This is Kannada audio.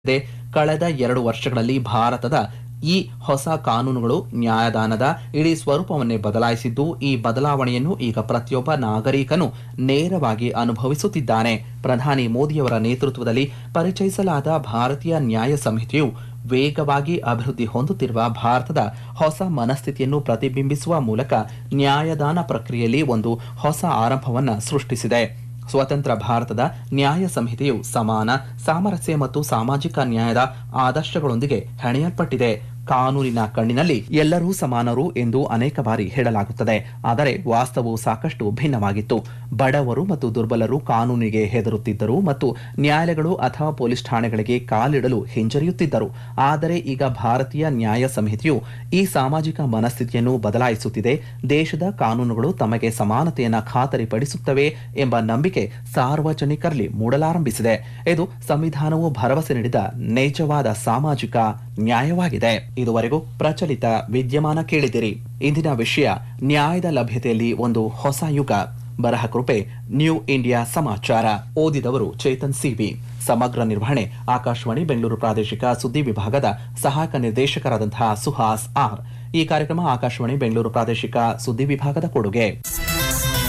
ಇದೆ ಕಳೆದ ಎರಡು ವರ್ಷಗಳಲ್ಲಿ ಭಾರತದ ಈ ಹೊಸ ಕಾನೂನುಗಳು ನ್ಯಾಯದಾನದ ಇಡೀ ಸ್ವರೂಪವನ್ನೇ ಬದಲಾಯಿಸಿದ್ದು ಈ ಬದಲಾವಣೆಯನ್ನು ಈಗ ಪ್ರತಿಯೊಬ್ಬ ನಾಗರಿಕನು ನೇರವಾಗಿ ಅನುಭವಿಸುತ್ತಿದ್ದಾನೆ ಪ್ರಧಾನಿ ಮೋದಿಯವರ ನೇತೃತ್ವದಲ್ಲಿ ಪರಿಚಯಿಸಲಾದ ಭಾರತೀಯ ನ್ಯಾಯ ಸಂಹಿತೆಯು ವೇಗವಾಗಿ ಅಭಿವೃದ್ಧಿ ಹೊಂದುತ್ತಿರುವ ಭಾರತದ ಹೊಸ ಮನಸ್ಥಿತಿಯನ್ನು ಪ್ರತಿಬಿಂಬಿಸುವ ಮೂಲಕ ನ್ಯಾಯದಾನ ಪ್ರಕ್ರಿಯೆಯಲ್ಲಿ ಒಂದು ಹೊಸ ಆರಂಭವನ್ನು ಸೃಷ್ಟಿಸಿದೆ ಸ್ವತಂತ್ರ ಭಾರತದ ನ್ಯಾಯ ಸಂಹಿತೆಯು ಸಮಾನ ಸಾಮರಸ್ಯ ಮತ್ತು ಸಾಮಾಜಿಕ ನ್ಯಾಯದ ಆದರ್ಶಗಳೊಂದಿಗೆ ಹೆಣೆಯಲ್ಪಟ್ಟಿದೆ ಕಾನೂನಿನ ಕಣ್ಣಿನಲ್ಲಿ ಎಲ್ಲರೂ ಸಮಾನರು ಎಂದು ಅನೇಕ ಬಾರಿ ಹೇಳಲಾಗುತ್ತದೆ ಆದರೆ ವಾಸ್ತವವು ಸಾಕಷ್ಟು ಭಿನ್ನವಾಗಿತ್ತು ಬಡವರು ಮತ್ತು ದುರ್ಬಲರು ಕಾನೂನಿಗೆ ಹೆದರುತ್ತಿದ್ದರು ಮತ್ತು ನ್ಯಾಯಾಲಯಗಳು ಅಥವಾ ಪೊಲೀಸ್ ಠಾಣೆಗಳಿಗೆ ಕಾಲಿಡಲು ಹಿಂಜರಿಯುತ್ತಿದ್ದರು ಆದರೆ ಈಗ ಭಾರತೀಯ ನ್ಯಾಯ ಸಂಹಿತೆಯು ಈ ಸಾಮಾಜಿಕ ಮನಸ್ಥಿತಿಯನ್ನು ಬದಲಾಯಿಸುತ್ತಿದೆ ದೇಶದ ಕಾನೂನುಗಳು ತಮಗೆ ಸಮಾನತೆಯನ್ನು ಖಾತರಿಪಡಿಸುತ್ತವೆ ಎಂಬ ನಂಬಿಕೆ ಸಾರ್ವಜನಿಕರಲ್ಲಿ ಮೂಡಲಾರಂಭಿಸಿದೆ ಇದು ಸಂವಿಧಾನವು ಭರವಸೆ ನೀಡಿದ ನಿಜವಾದ ಸಾಮಾಜಿಕ ನ್ಯಾಯವಾಗಿದೆ ಇದುವರೆಗೂ ಪ್ರಚಲಿತ ವಿದ್ಯಮಾನ ಕೇಳಿದಿರಿ ಇಂದಿನ ವಿಷಯ ನ್ಯಾಯದ ಲಭ್ಯತೆಯಲ್ಲಿ ಒಂದು ಹೊಸ ಯುಗ ಬರಹ ಕೃಪೆ ನ್ಯೂ ಇಂಡಿಯಾ ಸಮಾಚಾರ ಓದಿದವರು ಚೇತನ್ ಸಿವಿ ಸಮಗ್ರ ನಿರ್ವಹಣೆ ಆಕಾಶವಾಣಿ ಬೆಂಗಳೂರು ಪ್ರಾದೇಶಿಕ ಸುದ್ದಿ ವಿಭಾಗದ ಸಹಾಯಕ ನಿರ್ದೇಶಕರಾದಂತಹ ಸುಹಾಸ್ ಆರ್ ಈ ಕಾರ್ಯಕ್ರಮ ಆಕಾಶವಾಣಿ ಬೆಂಗಳೂರು ಪ್ರಾದೇಶಿಕ ಸುದ್ದಿ ವಿಭಾಗದ ಕೊಡುಗೆ